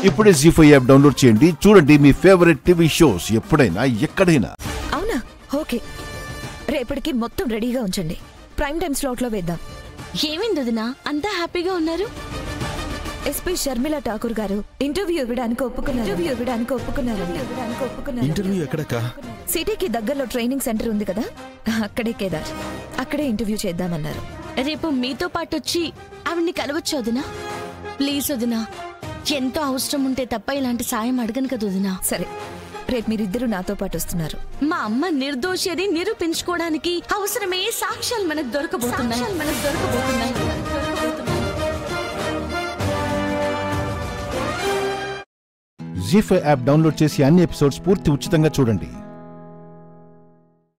ఇప్పుడే G five app download చేయండి చూడండి మీ ఫేవరెట్ టీవీ షోస్ ఎప్పుడైనా ఎక్కడైనా అవునా ఓకే రేపటికి మొత్తం రెడీగా ఉంచండి ప్రైమ్ టైం స్లాట్ లో వేద్దాం ఏమైంది వదినా అంతా హ్యాపీగా ఉన్నారు ఎస్పీ షర్మిల ఠాకూర్ గారు ఇంటర్వ్యూ ఇవ్వడానికి ఒప్పుకున్నారు ఇంటర్వ్యూ ఇవ్వడానికి ఒప్పుకున్నారు ఇవ్వడానికి ఒప్పుకున్నారు ఇంటర్వ్యూ ఎక్కడక్క సిటీకి దగ్గరలో ట్రైనింగ్ సెంటర్ ఉంది కదా అక్కడే కేదార్ అక్కడే ఇంటర్వ్యూ చేద్దామన్నారు రేపు మీతో పాటు వచ్చి ఆవిడ్ని కలవచ్చు వదినా ప్లీజ్ వదినా ఎంతో అవసరం ఉంటే తప్ప ఇలాంటి సాయం అడగను కదా వదినా సరే రేపు మీరిద్దరూ నాతో పాటు వస్తున్నారు మా అమ్మ నిర్దోషి అని నిరూపించుకోవడానికి అవసరమే సాక్ష్యాలు మనకు దొరకబోతున్నాయి మనకు దొరకబోతున్నాయి జీ ఫైవ్ యాప్ డౌన్లోడ్ చేసి అన్ని ఎపిసోడ్స్ పూర్తి ఉచితంగా చూడండి